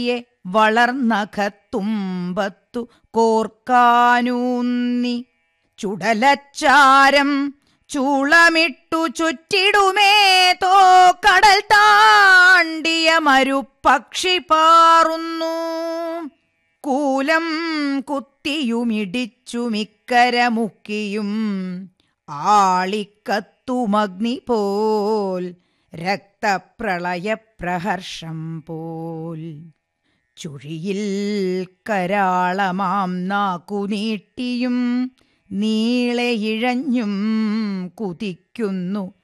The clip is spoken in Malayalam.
യെ വളർന്നകത്തുമ്പത്തു കോർക്കാനൂന്നി ചുടലച്ചാരം ചൂളമിട്ടു ചുറ്റിടുമേ തോ കടൽ താണ്ടിയ മരുപക്ഷി പാറുന്നു കൂലം കുത്തിയുമിടിച്ചുമിക്കരമുക്കിയും ആളിക്കത്തുമഗ്നി പോൽ രക്തപ്രളയപ്രഹർഷം പോൽ ചുഴിയിൽ കരാളമാം നാക്കുനീട്ടിയും നീളെ ഇഴഞ്ഞും കുതിക്കുന്നു